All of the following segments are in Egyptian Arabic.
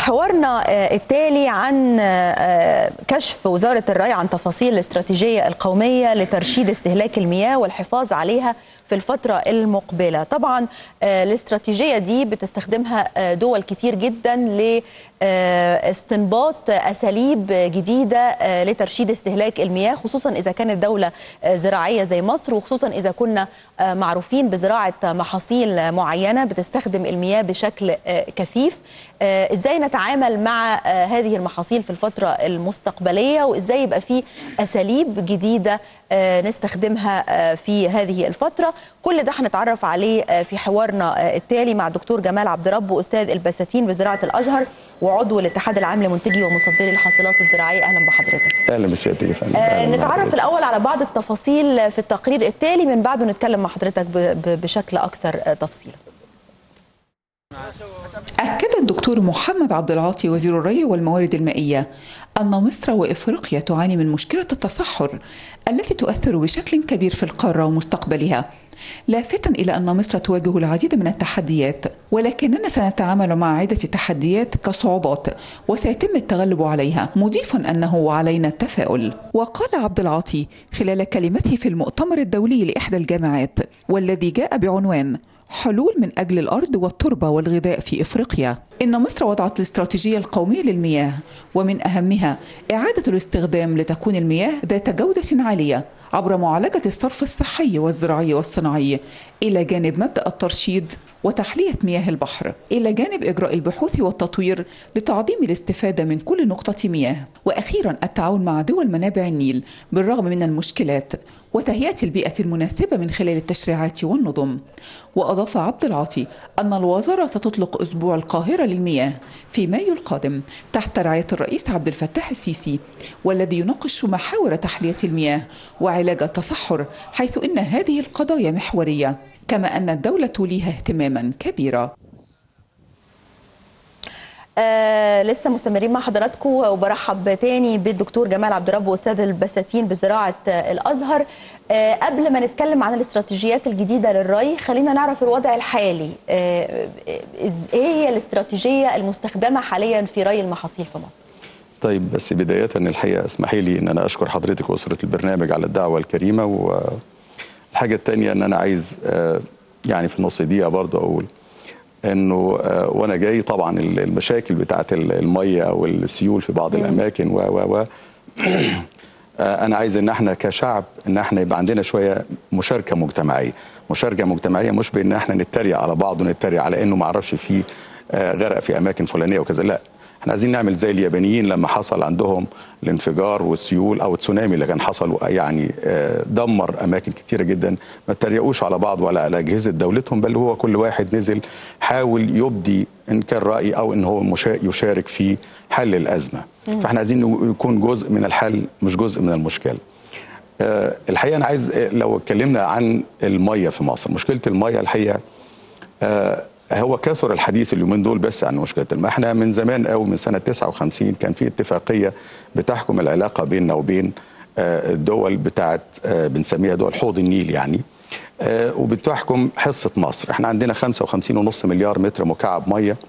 حوارنا التالي عن كشف وزارة الري عن تفاصيل الاستراتيجية القومية لترشيد استهلاك المياه والحفاظ عليها في الفترة المقبلة طبعا الاستراتيجية دي بتستخدمها دول كتير جدا لاستنباط أساليب جديدة لترشيد استهلاك المياه خصوصا إذا كانت دولة زراعية زي مصر وخصوصا إذا كنا معروفين بزراعة محاصيل معينة بتستخدم المياه بشكل كثيف ازاي نتعامل مع هذه المحاصيل في الفترة المستقبلية وازاي يبقى في اساليب جديدة نستخدمها في هذه الفترة كل ده هنتعرف عليه في حوارنا التالي مع دكتور جمال عبد رب استاذ البساتين بزراعة الازهر وعضو الاتحاد العام لمنتجي ومصدري الحاصلات الزراعية اهلا بحضرتك اهلا بسيادتك يا فندم آه نتعرف الاول على بعض التفاصيل في التقرير التالي من بعده نتكلم مع حضرتك بشكل اكثر تفصيلا أكد الدكتور محمد عبد العاطي وزير الري والموارد المائية أن مصر وإفريقيا تعاني من مشكلة التصحر التي تؤثر بشكل كبير في القارة ومستقبلها لافتا إلى أن مصر تواجه العديد من التحديات ولكننا سنتعامل مع عدة تحديات كصعوبات وسيتم التغلب عليها مضيفا أنه علينا التفاؤل وقال عبد العاطي خلال كلمته في المؤتمر الدولي لإحدى الجامعات والذي جاء بعنوان حلول من أجل الأرض والتربة والغذاء في إفريقيا إن مصر وضعت الاستراتيجية القومية للمياه ومن أهمها إعادة الاستخدام لتكون المياه ذات جودة عالية عبر معالجة الصرف الصحي والزراعي والصناعي إلى جانب مبدأ الترشيد وتحلية مياه البحر إلى جانب إجراء البحوث والتطوير لتعظيم الاستفادة من كل نقطة مياه وأخيرا التعاون مع دول منابع النيل بالرغم من المشكلات وتهيئة البيئة المناسبة من خلال التشريعات والنظم وأضاف عبد العاطي أن الوزارة ستطلق أسبوع القاهرة للمياه في مايو القادم تحت رعاية الرئيس عبد الفتاح السيسي والذي يناقش محاور تحلية المياه وعلاج التصحر حيث إن هذه القضايا محورية كما أن الدولة ليها اهتماما كبيرا آه لسه مستمرين مع حضراتكم وبرحب تاني بالدكتور جمال عبد الرب واستاذ البساتين بزراعه آه الازهر آه قبل ما نتكلم عن الاستراتيجيات الجديده للري خلينا نعرف الوضع الحالي آه ايه هي الاستراتيجيه المستخدمه حاليا في ري المحاصيل في مصر طيب بس بدايه الحقيقه اسمحي لي ان انا اشكر حضرتك واسره البرنامج على الدعوه الكريمه والحاجه الثانيه ان انا عايز آه يعني في نص دقيقه برضه اقول انه وانا جاي طبعا المشاكل بتاعه الميه او السيول في بعض الاماكن و و و انا عايز ان احنا كشعب ان احنا يبقى عندنا شويه مشاركه مجتمعيه مشاركه مجتمعيه مش بان احنا نتريق على بعض ونتريق على انه ما اعرفش في غرق في اماكن فلانيه وكذا لا احنا عايزين نعمل زي اليابانيين لما حصل عندهم الانفجار والسيول او التسونامي اللي كان حصل يعني دمر اماكن كتيره جدا ما تريقوش على بعض ولا على اجهزه دولتهم بل هو كل واحد نزل حاول يبدي ان كان راي او ان هو يشارك في حل الازمه مم. فاحنا عايزين يكون جزء من الحل مش جزء من المشكله أه الحقيقه انا عايز لو اتكلمنا عن الميه في مصر مشكله الميه الحقيقه أه هو كثر الحديث اليومين دول بس عن مشكله الماء احنا من زمان قوي من سنه 59 كان في اتفاقيه بتحكم العلاقه بيننا وبين الدول بتاعت بنسميها دول حوض النيل يعني وبتحكم حصه مصر احنا عندنا 55.5 مليار متر مكعب ميه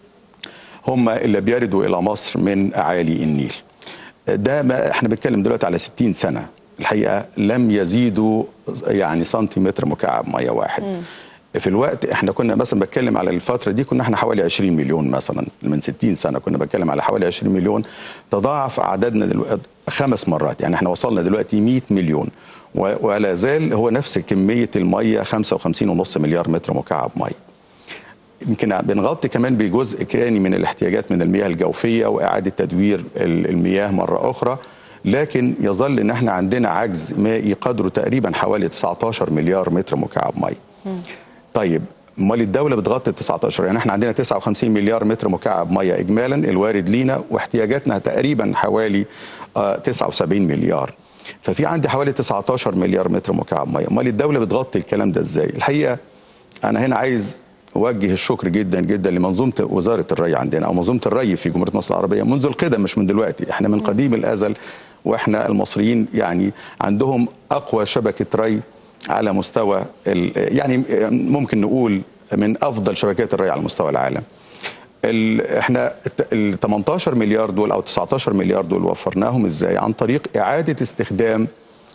هم اللي بيردوا الى مصر من اعالي النيل ده ما احنا بنتكلم دلوقتي على 60 سنه الحقيقه لم يزيدوا يعني سنتيمتر مكعب ميه واحد م. في الوقت احنا كنا مثلا بتكلم على الفتره دي كنا احنا حوالي 20 مليون مثلا من 60 سنه كنا بتكلم على حوالي 20 مليون تضاعف عددنا دلوقتي خمس مرات يعني احنا وصلنا دلوقتي 100 مليون ولا زال هو نفس كميه الميه 55.5 مليار متر مكعب ميه يمكن بنغطي كمان بجزء كاني من الاحتياجات من المياه الجوفيه واعاده تدوير المياه مره اخرى لكن يظل ان احنا عندنا عجز مائي قدره تقريبا حوالي 19 مليار متر مكعب ميه طيب امال الدوله بتغطي 19 يعني احنا عندنا 59 مليار متر مكعب ميه اجمالا الوارد لينا واحتياجاتنا تقريبا حوالي آه 79 مليار ففي عندي حوالي 19 مليار متر مكعب ميه امال الدوله بتغطي الكلام ده ازاي الحقيقه انا هنا عايز اوجه الشكر جدا جدا لمنظومه وزاره الري عندنا او منظومه الري في جمهوريه مصر العربيه منذ القدم مش من دلوقتي احنا من قديم الازل واحنا المصريين يعني عندهم اقوى شبكه ري على مستوى يعني ممكن نقول من افضل شبكات الري على مستوى العالم ال- احنا ال 18 مليار دول او 19 مليار دول وفرناهم ازاي عن طريق اعاده استخدام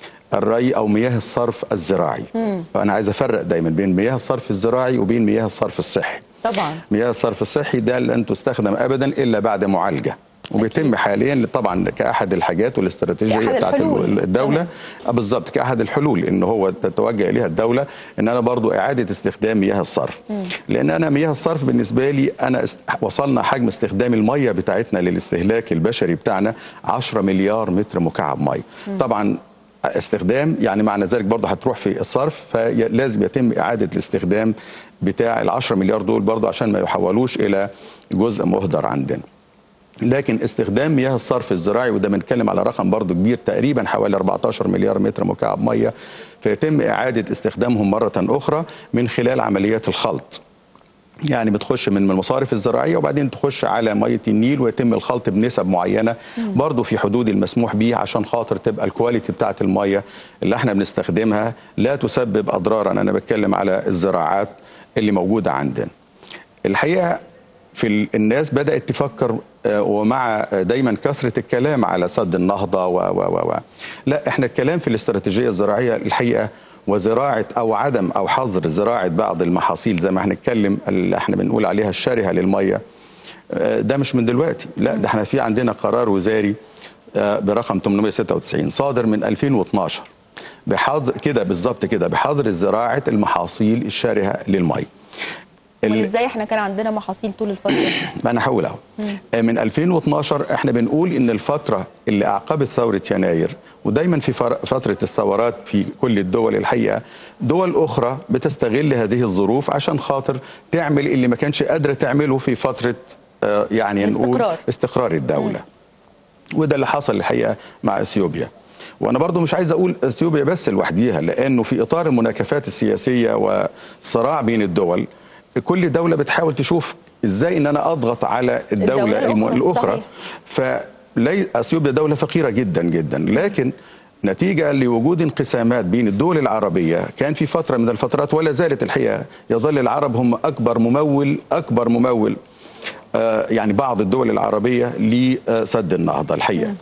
الري او مياه الصرف الزراعي فانا عايز افرق دايما بين مياه الصرف الزراعي وبين مياه الصرف الصحي طبعا مياه الصرف الصحي ده لن تستخدم ابدا الا بعد معالجه وبيتم حاليا طبعا كاحد الحاجات والاستراتيجيه كأحد بتاعت الحلول. الدوله آه بالظبط كاحد الحلول ان هو تتوجه اليها الدوله ان انا برضو اعاده استخدام مياه الصرف لان انا مياه الصرف بالنسبه لي انا است... وصلنا حجم استخدام الميه بتاعتنا للاستهلاك البشري بتاعنا 10 مليار متر مكعب ميه طبعا استخدام يعني معنى ذلك برضه هتروح في الصرف فلازم يتم اعاده الاستخدام بتاع ال 10 مليار دول برضه عشان ما يحولوش الى جزء مهدر عندنا لكن استخدام مياه الصرف الزراعي وده بنتكلم على رقم برضه كبير تقريبا حوالي 14 مليار متر مكعب ميه فيتم اعاده استخدامهم مره اخرى من خلال عمليات الخلط يعني بتخش من المصارف الزراعيه وبعدين تخش على ميه النيل ويتم الخلط بنسب معينه برضه في حدود المسموح به عشان خاطر تبقى الكواليتي بتاعه الميه اللي احنا بنستخدمها لا تسبب اضرارا انا بتكلم على الزراعات اللي موجوده عندنا. الحقيقه في ال- الناس بدات تفكر آه، ومع آه، دايما كثره الكلام على سد النهضه و و و و لا احنا الكلام في الاستراتيجيه الزراعيه الحقيقه وزراعه او عدم او حظر زراعه بعض المحاصيل زي ما هنتكلم اللي احنا بنقول عليها الشرهه للميه آه، ده مش من دلوقتي لا ده احنا في عندنا قرار وزاري آه، برقم 896 صادر من 2012 بحظر كده بالظبط كده بحظر زراعه المحاصيل الشرهه للميه ال- ازاي احنا كان عندنا محاصيل طول الفتره دي؟ ما انا هقول اهو من 2012 احنا بنقول ان الفتره اللي اعقبت ثوره يناير ودايما في فر- فتره الثورات في كل الدول الحقيقه دول اخرى بتستغل هذه الظروف عشان خاطر تعمل اللي ما كانش قادره تعمله في فتره آه، يعني نقول الاستقرار. استقرار الدوله وده اللي حصل الحقيقه مع اثيوبيا وانا برضو مش عايز اقول اثيوبيا بس لوحديها لانه في اطار المناكفات السياسيه والصراع بين الدول كل دوله بتحاول تشوف ازاي ان انا اضغط على الدوله, الدولة الم- الأخرى، الاخرى فلي اثيوبيا دوله فقيره جدا جدا لكن نتيجة لوجود انقسامات بين الدول العربية كان في فترة من الفترات ولا زالت الحقيقة يظل العرب هم أكبر ممول أكبر ممول آه، يعني بعض الدول العربية لسد النهضة الحقيقة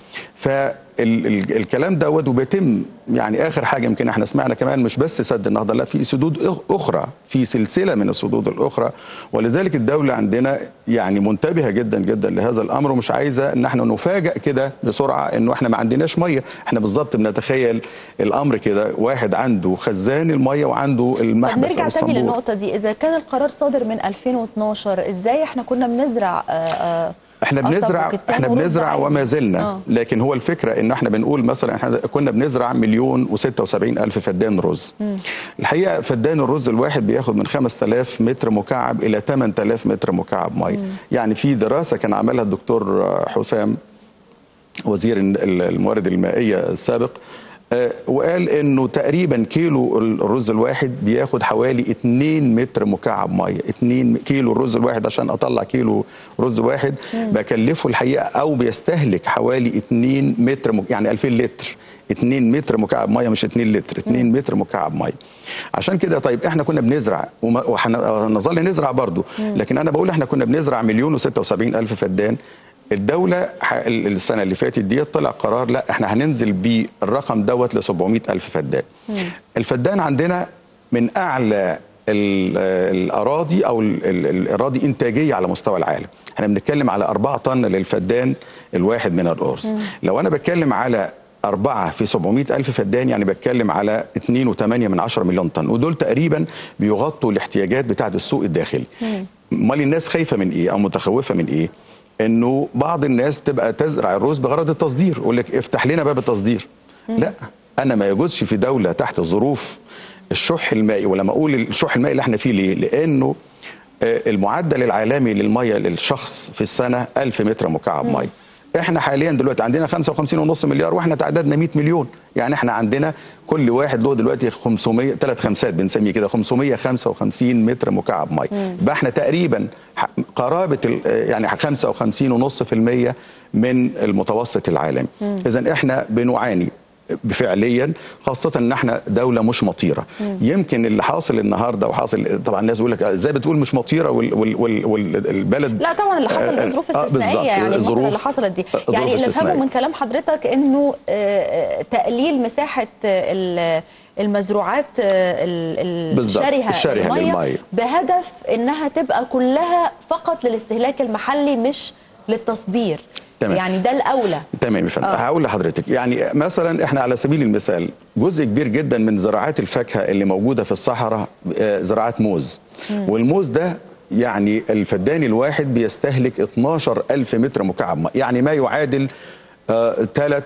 فالكلام دوت وبيتم يعني آخر حاجة يمكن احنا سمعنا كمان مش بس سد النهضة لا في سدود أخ- أخرى في سلسلة من السدود الأخرى ولذلك الدولة عندنا يعني منتبهة جدا جدا لهذا الأمر ومش عايزة إن احنا نفاجأ كده بسرعة إنه احنا ما عندناش مية احنا بالظبط بنتخيل الأمر كده واحد عنده خزان المية وعنده طب المحبس أو نرجع تاني الصنبور للنقطه دي اذا كان القرار صادر من 2012 ازاي احنا كنا بنزرع آه، آه، احنا قصب بنزرع وكتان احنا ورز بنزرع عادي؟ وما زلنا آه. لكن هو الفكره ان احنا بنقول مثلا احنا كنا بنزرع مليون و76 الف فدان رز الحقيقه فدان الرز الواحد بياخد من 5000 متر مكعب الى 8000 متر مكعب ميه يعني في دراسه كان عملها الدكتور حسام وزير ال- الموارد المائيه السابق آه، وقال انه تقريبا كيلو الرز الواحد بياخد حوالي 2 متر مكعب ميه 2 كيلو الرز الواحد عشان اطلع كيلو رز واحد بكلفه الحقيقه او بيستهلك حوالي 2 متر مك... يعني 2000 لتر 2 متر مكعب ميه مش 2 لتر 2 متر مكعب ميه عشان كده طيب احنا كنا بنزرع وما- وهنظل نزرع برضو لكن انا بقول احنا كنا بنزرع مليون و76 الف فدان الدولة ح- ال- السنة اللي فاتت دي طلع قرار لا احنا هننزل بالرقم دوت ل 700 ألف فدان الفدان عندنا من أعلى ال- الأراضي أو ال- ال- الأراضي إنتاجية على مستوى العالم احنا بنتكلم على 4 طن للفدان الواحد من الأرز لو أنا بتكلم على أربعة في 700 ألف فدان يعني بتكلم على 2.8 من 10 مليون طن ودول تقريبا بيغطوا الاحتياجات بتاعة السوق الداخلي امال الناس خايفة من إيه أو متخوفة من إيه انه بعض الناس تبقى تزرع الرز بغرض التصدير يقول لك افتح لنا باب التصدير لا انا ما يجوزش في دوله تحت الظروف الشح المائي ولما اقول الشح المائي اللي احنا فيه ليه لانه آه، المعدل العالمي للميه للشخص في السنه 1000 متر مكعب ميه احنا حاليا دلوقتي عندنا 55.5 مليار واحنا تعدادنا 100 مليون يعني احنا عندنا كل واحد له دلوقتي 500 ثلاث خمسات بنسميه كده 555 متر مكعب ميه يبقى احنا تقريبا ح- قرابه ال- يعني 55.5% من المتوسط العالمي اذا احنا بنعاني فعليا خاصه ان احنا دوله مش مطيره يمكن اللي حاصل النهارده وحاصل طبعا الناس يقول لك ازاي بتقول مش مطيره وال- وال- وال- والبلد لا طبعا اللي حصل ده ظروف آه، بالظبط. استثنائيه يعني المرة ظروف- اللي حصلت دي ظروف يعني اللي فهمه استثنائية. من كلام حضرتك انه آه، آه، تقليل مساحه آه، ال- المزروعات آه، ال- بالظبط. الشرهه الشرهة للمية للمية. بهدف انها تبقى كلها فقط للاستهلاك المحلي مش للتصدير تمام. يعني ده الاولى تمام يا فندم آه. هقول لحضرتك يعني مثلا احنا على سبيل المثال جزء كبير جدا من زراعات الفاكهه اللي موجوده في الصحراء آه، زراعات موز والموز ده يعني الفدان الواحد بيستهلك 12 ألف متر مكعب ماء، يعني ما يعادل ثلاث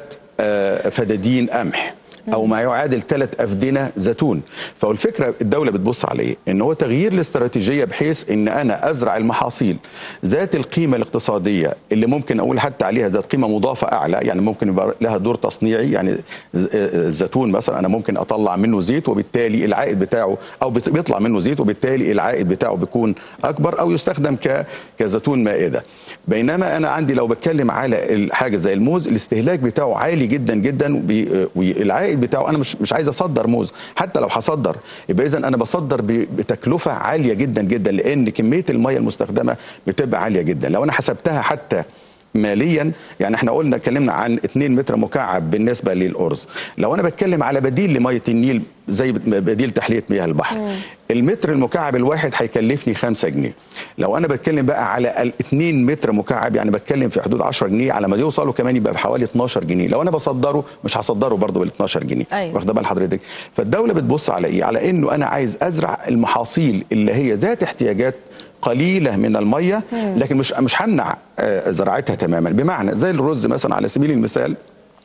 فدادين قمح او ما يعادل ثلاث افدنه زيتون فالفكره الدوله بتبص على ايه ان هو تغيير الاستراتيجيه بحيث ان انا ازرع المحاصيل ذات القيمه الاقتصاديه اللي ممكن اقول حتى عليها ذات قيمه مضافه اعلى يعني ممكن يبقى لها دور تصنيعي يعني ز- الزيتون مثلا انا ممكن اطلع منه زيت وبالتالي العائد بتاعه او بت- بيطلع منه زيت وبالتالي العائد بتاعه بيكون اكبر او يستخدم ك كزيتون مائده بينما انا عندي لو بتكلم على حاجه زي الموز الاستهلاك بتاعه عالي جدا جدا وبي- والعائد بتاعه انا مش مش عايز اصدر موز حتى لو هصدر يبقى اذا انا بصدر ب- بتكلفه عاليه جدا جدا لان كميه الميه المستخدمه بتبقى عاليه جدا لو انا حسبتها حتى ماليا يعني احنا قلنا اتكلمنا عن 2 متر مكعب بالنسبه للارز لو انا بتكلم على بديل لميه النيل زي بديل تحليه مياه البحر المتر المكعب الواحد هيكلفني 5 جنيه لو انا بتكلم بقى على ال 2 متر مكعب يعني بتكلم في حدود 10 جنيه على ما يوصلوا كمان يبقى بحوالي 12 جنيه لو انا بصدره مش هصدره برضه بال 12 جنيه أيوة. واخده بال حضرتك فالدوله بتبص على ايه على انه انا عايز ازرع المحاصيل اللي هي ذات احتياجات قليله من الميه لكن مش مش همنع آه، زراعتها تماما بمعنى زي الرز مثلا على سبيل المثال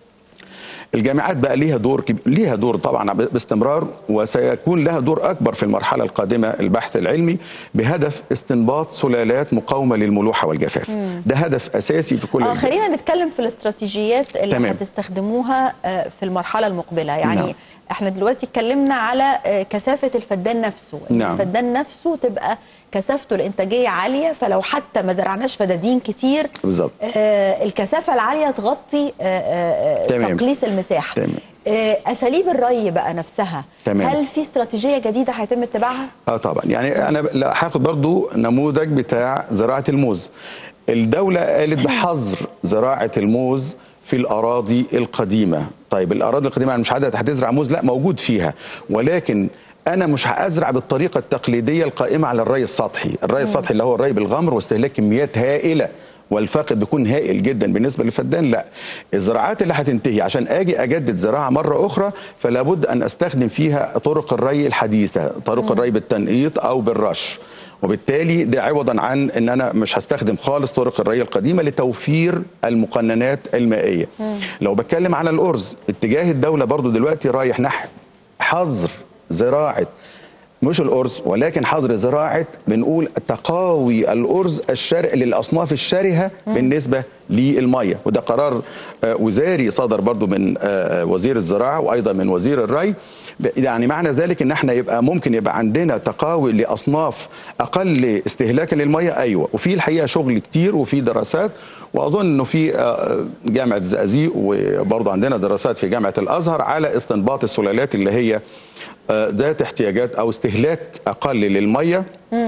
الجامعات بقى ليها دور كب... ليها دور طبعا ب- باستمرار وسيكون لها دور اكبر في المرحله القادمه البحث العلمي بهدف استنباط سلالات مقاومه للملوحه والجفاف ده هدف اساسي في كل اه الج- خلينا نتكلم في الاستراتيجيات اللي تمام. هتستخدموها آه، في المرحله المقبله يعني نعم. احنا دلوقتي اتكلمنا على آه، كثافه الفدان نفسه إن نعم. الفدان نفسه تبقى كثافته الانتاجيه عاليه فلو حتى ما زرعناش فدادين كتير بالظبط آه، الكثافه العاليه تغطي آه، آه، آه، تمام. تقليص المساحه تمام. آه، اساليب الري بقى نفسها تمام. هل في استراتيجيه جديده هيتم اتباعها اه طبعا يعني انا لا هاخد برضو نموذج بتاع زراعه الموز الدوله قالت بحظر زراعه الموز في الاراضي القديمه طيب الاراضي القديمه يعني مش عادة هتزرع موز لا موجود فيها ولكن انا مش هازرع بالطريقه التقليديه القائمه على الري السطحي الري السطحي اللي هو الري بالغمر واستهلاك كميات هائله والفاقد بيكون هائل جدا بالنسبه للفدان لا الزراعات اللي هتنتهي عشان اجي اجدد زراعه مره اخرى فلا بد ان استخدم فيها طرق الري الحديثه طرق الري بالتنقيط او بالرش وبالتالي ده عوضا عن ان انا مش هستخدم خالص طرق الري القديمه لتوفير المقننات المائيه لو بتكلم على الارز اتجاه الدوله برضو دلوقتي رايح نحو حظر زراعه مش الارز ولكن حظر زراعه بنقول تقاوي الارز الشرق للاصناف الشرهه بالنسبه للميه وده قرار آه، وزاري صدر برضو من آه، وزير الزراعه وايضا من وزير الري ب- يعني معنى ذلك ان احنا يبقى ممكن يبقى عندنا تقاوي لاصناف اقل استهلاكا للميه ايوه وفي الحقيقه شغل كتير وفي دراسات واظن انه في آه، جامعه الزقازيق وبرضه عندنا دراسات في جامعه الازهر على استنباط السلالات اللي هي آه، ذات احتياجات او استهلاك اقل للميه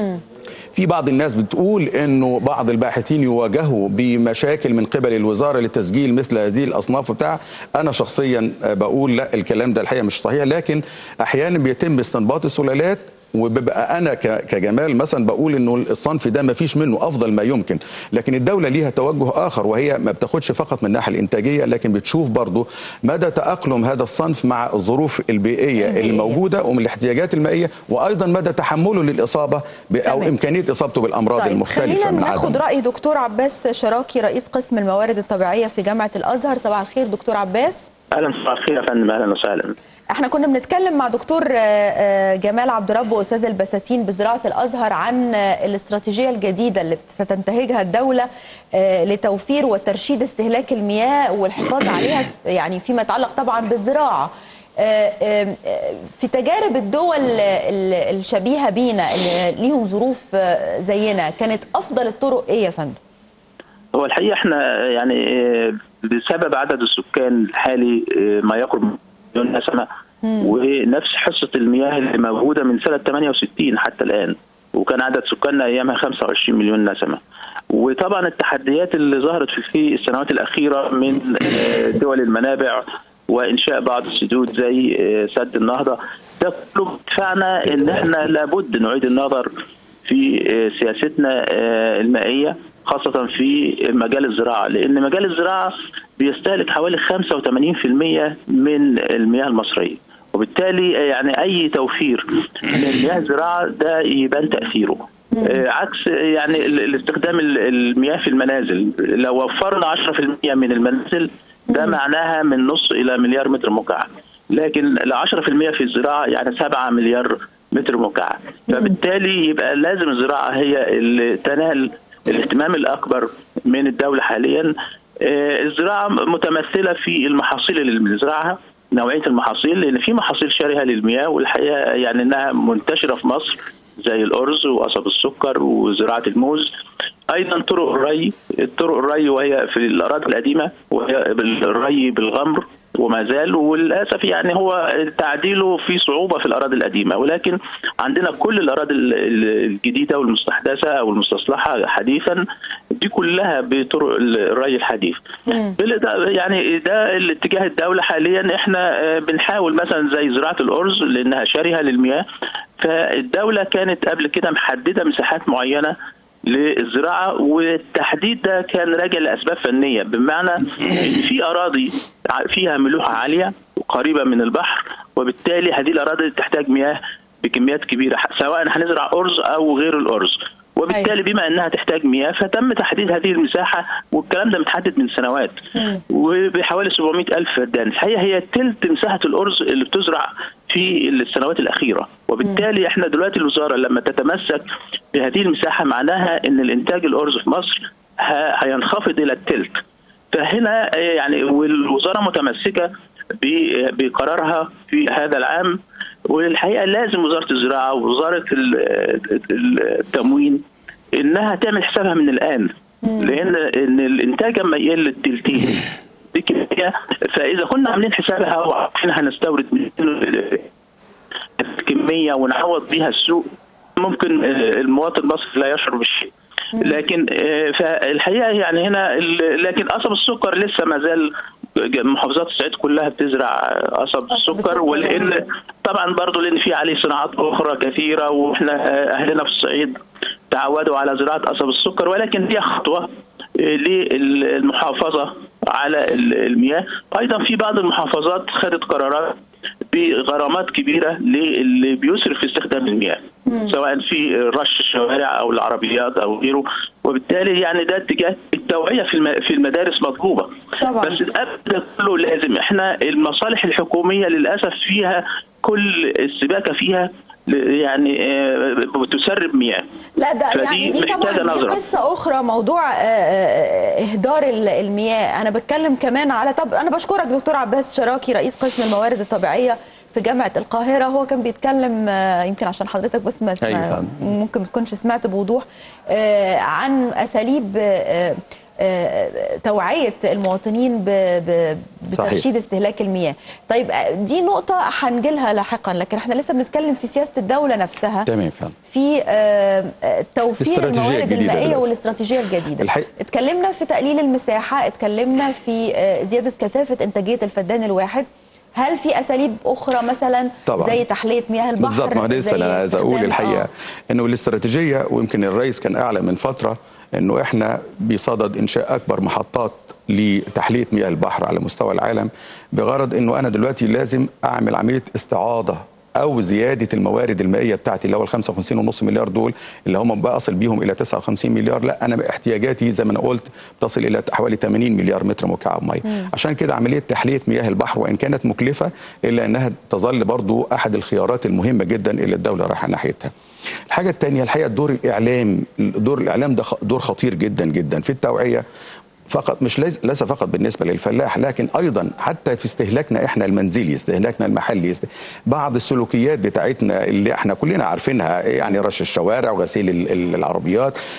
في بعض الناس بتقول انه بعض الباحثين يواجهوا بمشاكل من قبل الوزاره لتسجيل مثل هذه الاصناف وبتاع انا شخصيا آه، بقول لا الكلام ده الحقيقه مش صحيح لكن احيانا بيتم استنباط السلالات وببقى انا ك- كجمال مثلا بقول انه الصنف ده ما فيش منه افضل ما يمكن لكن الدوله ليها توجه اخر وهي ما بتاخدش فقط من الناحيه الانتاجيه لكن بتشوف برضه مدى تاقلم هذا الصنف مع الظروف البيئيه البيئية. اللي موجوده ومن الاحتياجات المائيه وايضا مدى تحمله للاصابه ب- او تمام. امكانيه اصابته بالامراض طيب المختلفه خلينا من ناخد عدم راي دكتور عباس شراكي رئيس قسم الموارد الطبيعيه في جامعه الازهر صباح الخير دكتور عباس اهلا صباح الخير يا فندم اهلا وسهلا احنا كنا بنتكلم مع دكتور آه، آه، جمال عبد رب واستاذ البساتين بزراعه الازهر عن آه، الاستراتيجيه الجديده اللي ستنتهجها الدوله آه، لتوفير وترشيد استهلاك المياه والحفاظ عليها يعني فيما يتعلق طبعا بالزراعه آه، آه، آه، في تجارب الدول ال- الشبيهه بينا اللي ليهم ظروف آه، زينا كانت افضل الطرق ايه يا فندم؟ هو الحقيقه احنا يعني بسبب عدد السكان الحالي ما يقرب من مليون نسمه ونفس حصه المياه اللي موجوده من سنه 68 حتى الان وكان عدد سكاننا ايامها 25 مليون نسمه وطبعا التحديات اللي ظهرت في السنوات الاخيره من دول المنابع وانشاء بعض السدود زي سد النهضه ده كله دفعنا ان احنا لابد نعيد النظر في سياستنا المائيه خاصة في مجال الزراعة لأن مجال الزراعة بيستهلك حوالي 85% من المياه المصرية وبالتالي يعني أي توفير من مياه الزراعة ده يبان تأثيره عكس يعني الاستخدام المياه في المنازل لو وفرنا 10% من المنازل ده معناها من نص إلى مليار متر مكعب لكن ال 10% في الزراعة يعني 7 مليار متر مكعب فبالتالي يبقى لازم الزراعة هي اللي تنال الاهتمام الاكبر من الدوله حاليا الزراعه متمثله في المحاصيل اللي بنزرعها نوعيه المحاصيل لان في محاصيل شرهه للمياه والحقيقه يعني انها منتشره في مصر زي الارز وقصب السكر وزراعه الموز ايضا طرق الري طرق الري وهي في الاراضي القديمه وهي الري بالغمر وما زال وللاسف يعني هو تعديله في صعوبه في الاراضي القديمه ولكن عندنا كل الاراضي الجديده والمستحدثه او المستصلحه حديثا دي كلها بطرق الري الحديث يعني ده الاتجاه الدوله حاليا احنا بنحاول مثلا زي زراعه الارز لانها شرهه للمياه فالدوله كانت قبل كده محدده مساحات معينه للزراعه والتحديد ده كان راجع لاسباب فنيه بمعنى ان في اراضي فيها ملوحه عاليه وقريبه من البحر وبالتالي هذه الاراضي تحتاج مياه بكميات كبيره سواء هنزرع ارز او غير الارز وبالتالي بما انها تحتاج مياه فتم تحديد هذه المساحه والكلام ده متحدد من سنوات وبحوالي 700 الف فدان الحقيقه هي ثلث مساحه الارز اللي بتزرع في السنوات الاخيره وبالتالي احنا دلوقتي الوزاره لما تتمسك بهذه المساحه معناها ان الانتاج الارز في مصر هينخفض الى الثلث فهنا يعني والوزاره متمسكه بقرارها في هذا العام والحقيقه لازم وزاره الزراعه ووزاره التموين انها تعمل حسابها من الان لان ان الانتاج اما يقل التلتين دي كميه فاذا كنا عاملين حسابها وعارفين هنستورد كميه ونعوض بيها السوق ممكن المواطن المصري لا يشعر بالشيء لكن فالحقيقه يعني هنا لكن قصب السكر لسه ما زال محافظات الصعيد كلها بتزرع قصب السكر ولان طبعا برضه لان في عليه صناعات اخرى كثيره واحنا اهلنا في الصعيد تعودوا على زراعه قصب السكر ولكن دي خطوه للمحافظه على المياه ايضا في بعض المحافظات خدت قرارات بغرامات كبيره للي بيسرف في استخدام المياه سواء في رش الشوارع او العربيات او غيره وبالتالي يعني ده اتجاه التوعيه في في المدارس مطلوبه طبعا. بس قبل كله لازم احنا المصالح الحكوميه للاسف فيها كل السباكه فيها يعني بتسرب مياه لا ده يعني دي طبعا دي قصه اخرى موضوع اهدار المياه انا بتكلم كمان على طب انا بشكرك دكتور عباس شراكي رئيس قسم الموارد الطبيعيه في جامعه القاهره هو كان بيتكلم يمكن عشان حضرتك بس ما أيوة. ممكن ما تكونش سمعت بوضوح عن اساليب توعيه المواطنين بترشيد استهلاك المياه طيب دي نقطه هنجيلها لاحقا لكن احنا لسه بنتكلم في سياسه الدوله نفسها تمام فعلا في توفير الموارد المائيه والاستراتيجيه الجديده الحقيقة. اتكلمنا في تقليل المساحه اتكلمنا في زياده كثافه انتاجيه الفدان الواحد هل في اساليب اخرى مثلا طبعا. زي تحليه مياه البحر بالظبط ما لسه انا عايز اقول الحقيقه آه. انه الاستراتيجيه ويمكن الرئيس كان اعلى من فتره انه احنا بصدد انشاء اكبر محطات لتحليه مياه البحر على مستوى العالم بغرض انه انا دلوقتي لازم اعمل عمليه استعاضه او زياده الموارد المائيه بتاعتي اللي هو ال 55.5 مليار دول اللي هم بصل بيهم الى 59 مليار لا انا احتياجاتي زي ما انا قلت بتصل الى حوالي 80 مليار متر مكعب ميه عشان كده عمليه تحليه مياه البحر وان كانت مكلفه الا انها تظل برضو احد الخيارات المهمه جدا اللي الدوله رايحه ناحيتها الحاجه الثانيه الحقيقه دور الاعلام دور الاعلام ده دور خطير جدا جدا في التوعيه فقط مش ليس, ليس فقط بالنسبه للفلاح لكن ايضا حتى في استهلاكنا احنا المنزلي استهلاكنا المحلي است... بعض السلوكيات بتاعتنا اللي احنا كلنا عارفينها يعني رش الشوارع وغسيل العربيات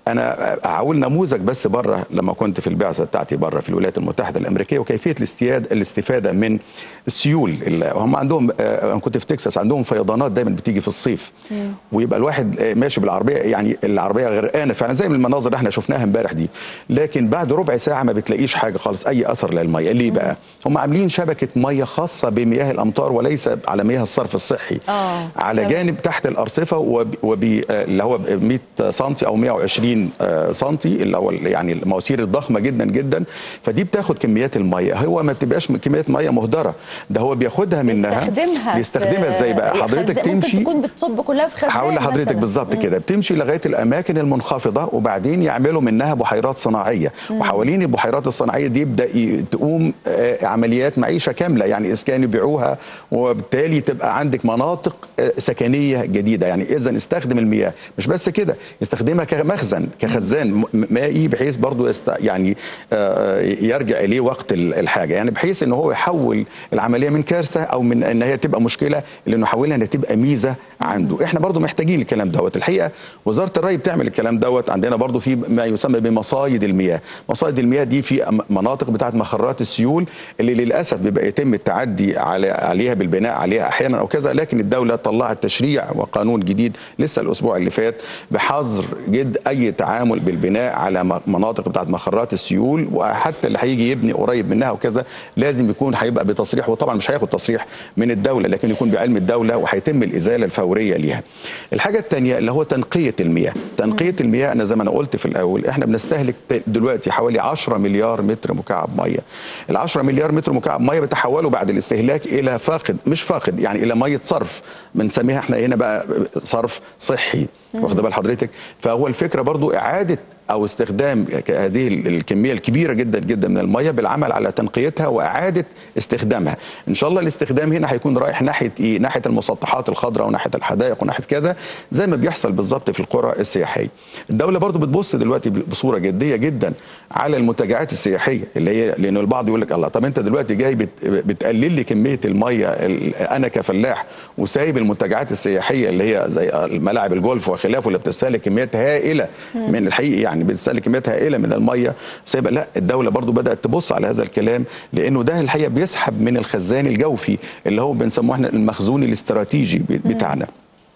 انا هقول نموذج بس بره لما كنت في البعثه بتاعتي بره في الولايات المتحده الامريكيه وكيفيه الاستياد الاستفاده من السيول اللي هم عندهم آه، انا كنت في تكساس عندهم فيضانات دايما بتيجي في الصيف ويبقى الواحد آه، ماشي بالعربيه يعني العربيه غرقانه فعلا زي من المناظر اللي احنا شفناها امبارح دي لكن بعد ربع ساعه ما بتلاقيش حاجه خالص اي اثر للميه ليه بقى هم عاملين شبكه ميه خاصه بمياه الامطار وليس على مياه الصرف الصحي آه، على تمام. جانب تحت الارصفه وب وب آه، اللي هو ب 100 سم او 120 سم اللي هو ال- يعني المواسير الضخمه جدا جدا فدي بتاخد كميات الميه هو ما بتبقاش كميات ميه مهدره ده هو بياخدها منها بيستخدمها بيستخدمها في- ازاي بقى حضرتك خزان- تمشي ممكن تكون بتصب كلها في خزان هقول لحضرتك مثلاً. بالظبط كده بتمشي لغايه الاماكن المنخفضه وبعدين يعملوا منها بحيرات صناعيه وحوالين البحيرات الصناعيه دي يبدا ي- تقوم آه، عمليات معيشه كامله يعني اسكان يبيعوها وبالتالي تبقى عندك مناطق آه، سكنيه جديده يعني اذا استخدم المياه مش بس كده يستخدمها كمخزن كخزان م- مائي بحيث برضو يست يعني آه، يرجع اليه وقت ال- الحاجه يعني بحيث ان هو يحول العمليه من كارثه او من ان هي تبقى مشكله لانه يحولها انها تبقى ميزه عنده احنا برضو محتاجين الكلام دوت الحقيقه وزاره الري بتعمل الكلام دوت عندنا برضو في ما يسمى بمصايد المياه مصايد المياه دي في أم- مناطق بتاعت مخرات السيول اللي للاسف بيبقى يتم التعدي على عليها بالبناء عليها احيانا او كذا لكن الدوله طلعت تشريع وقانون جديد لسه الاسبوع اللي فات بحظر جد اي تعامل بالبناء على م- مناطق بتاعت مخرات السيول وحتى اللي هيجي يبني قريب منها وكذا لازم يكون هيبقى بتصريح وطبعا مش هياخد تصريح من الدوله لكن يكون بعلم الدوله وهيتم الازاله الفوريه ليها. الحاجه الثانيه اللي هو تنقيه المياه، تنقيه المياه انا زي ما انا قلت في الاول احنا بنستهلك ت- دلوقتي حوالي 10 مليار متر مكعب ميه. ال 10 مليار متر مكعب ميه بيتحولوا بعد الاستهلاك الى فاقد مش فاقد يعني الى ميه صرف بنسميها احنا هنا بقى صرف صحي واخد بال حضرتك فهو الفكره برضو اعاده او استخدام ك- هذه ال- الكميه الكبيره جدا جدا من الميه بالعمل على تنقيتها واعاده استخدامها ان شاء الله الاستخدام هنا هيكون رايح ناحيه ايه ناحيه المسطحات الخضراء وناحيه الحدائق وناحيه كذا زي ما بيحصل بالظبط في القرى السياحيه الدوله برضو بتبص دلوقتي ب- بصوره جديه جدا على المنتجعات السياحيه اللي هي لان البعض يقول لك الله طب انت دلوقتي جاي بت بتقلل لي كميه الميه ال- انا كفلاح وسايب المنتجعات السياحيه اللي هي زي الملاعب الجولف وخلافه اللي بتستهلك كميات هائله من الحقيقه يعني بتستهلك كميات هائله من الميه سايبه لا الدوله برضو بدات تبص على هذا الكلام لانه ده الحقيقه بيسحب من الخزان الجوفي اللي هو بنسموه احنا المخزون الاستراتيجي ب- بتاعنا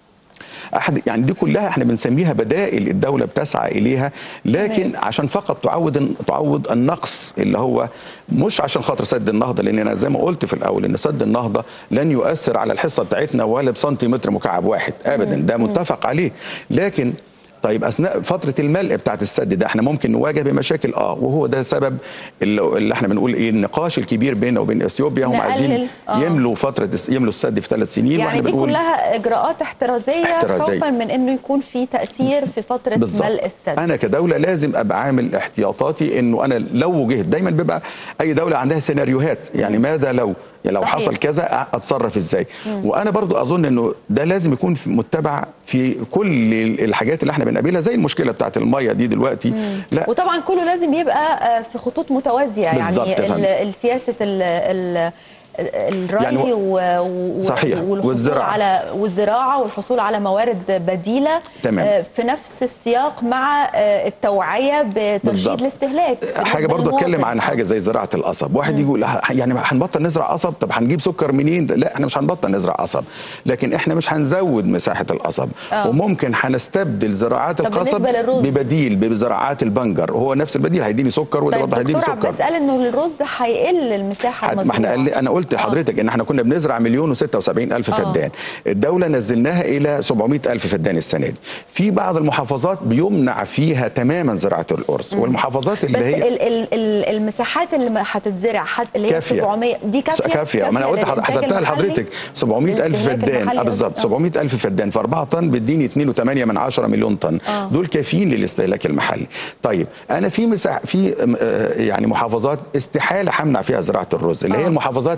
احد يعني دي كلها احنا بنسميها بدائل الدوله بتسعى اليها لكن عشان فقط تعوض تعوض النقص اللي هو مش عشان خاطر سد النهضه لان انا زي ما قلت في الاول ان سد النهضه لن يؤثر على الحصه بتاعتنا ولا بسنتيمتر مكعب واحد ابدا ده متفق عليه لكن طيب اثناء فتره الملء بتاعت السد ده احنا ممكن نواجه بمشاكل اه وهو ده سبب اللي, اللي احنا بنقول ايه النقاش الكبير بيننا وبين اثيوبيا هم نقلل، عايزين آه. يملوا فتره يملوا السد في ثلاث سنين يعني واحنا دي بنقول كلها اجراءات احترازيه, احترازية. خوفا من انه يكون في تاثير في فتره بالظبط ملء السد انا كدوله لازم ابقى عامل احتياطاتي انه انا لو وجهت دايما بيبقى اي دوله عندها سيناريوهات يعني ماذا لو يعني لو صحيح. حصل كذا اتصرف ازاي وانا برضو اظن انه ده لازم يكون في متبع في كل الحاجات اللي احنا بنقابلها زي المشكله بتاعت الميه دي دلوقتي لا وطبعا كله لازم يبقى آه، في خطوط متوازيه بالظبط يا يعني فندم. ال- السياسه ال ال الري يعني و- و... و... صحيح. والحصول والزراعة. على والزراعه والحصول على موارد بديله تمام. آه، في نفس السياق مع آه، التوعيه بترشيد بالظبط. الاستهلاك حاجه بالنسبة برضو اتكلم للمواطن. عن حاجه زي زراعه القصب واحد يقول ه- يعني هنبطل نزرع قصب طب هنجيب سكر منين لا احنا مش هنبطل نزرع قصب لكن احنا مش هنزود مساحه القصب آه. وممكن هنستبدل زراعات طب القصب بالنسبة للرز؟ ببديل بزراعات البنجر هو نفس البديل هيديني سكر وده طيب برضه هيديني دكتور سكر عباس قال انه الرز هيقل المساحه حد- ما احنا المزروعه قال انا قلت لحضرتك ان احنا كنا بنزرع مليون و76 الف آه. فدان الدوله نزلناها الى 700 الف فدان السنه دي في بعض المحافظات بيمنع فيها تماما زراعه الارز والمحافظات اللي بس هي ال ال ال المساحات اللي ما هتتزرع حت- اللي هي كافية. 700 دي كافيه كافيه ما انا قلت حض- للإنتاج حسبتها المحلي؟ لحضرتك 700 الف للاستهلاك فدان المحلي اه بالظبط قصدك؟ 700 الف فدان في 4 طن بيديني 2.8 من 10 مليون طن آه. دول كافيين للاستهلاك المحلي طيب انا في مساح في م- آه، يعني محافظات استحاله همنع فيها زراعه الرز اللي هي آه. المحافظات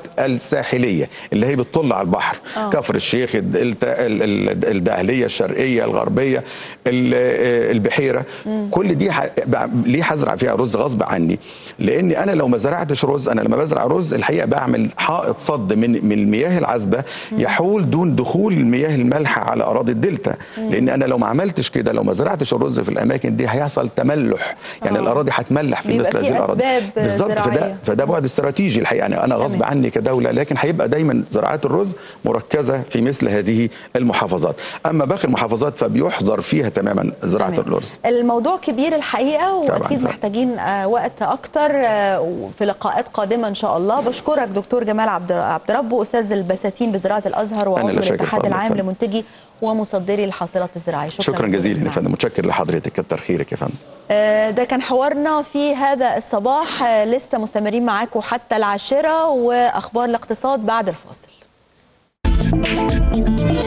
الساحليه اللي هي بتطل على البحر آه. كفر الشيخ الد- الت- ال- ال- الدهليه الشرقيه الغربيه ال- البحيره كل دي ح- بع- ليه هزرع فيها رز غصب عني لان انا لو ما زرعتش رز انا لما بزرع رز الحقيقه بعمل حائط صد من من المياه العذبه يحول دون دخول المياه المالحه على اراضي الدلتا لان انا لو ما عملتش كده لو ما زرعتش الرز في الاماكن دي هيحصل تملح يعني آه. الاراضي هتملح في بيبقى مثل في هذه الاراضي أسباب بالظبط فده زراعية. فده بعد استراتيجي الحقيقه يعني انا غصب تمام. عني كدوله لكن هيبقى دايما زراعات الرز مركزه في مثل هذه المحافظات اما باقي المحافظات فبيحظر فيها تماما زراعه تمام. الرز الموضوع كبير الحقيقه طبعاً، واكيد طبعاً. محتاجين آه، وقت اكتر آه، في لقاءات قادمه ان شاء الله بشكرك دكتور جمال عبد عبد ربه استاذ البساتين بزراعه الازهر وعضو اللي شاكر الاتحاد فضلك العام فندم. لمنتجي ومصدري الحاصلات الزراعيه شكرا, شكرا جزيلا يا نعم. فندم متشكر لحضرتك كتر خيرك يا فندم آه، ده كان حوارنا في هذا الصباح آه، لسه مستمرين معاكم حتى العاشرة وأخبار الاقتصاد بعد الفاصل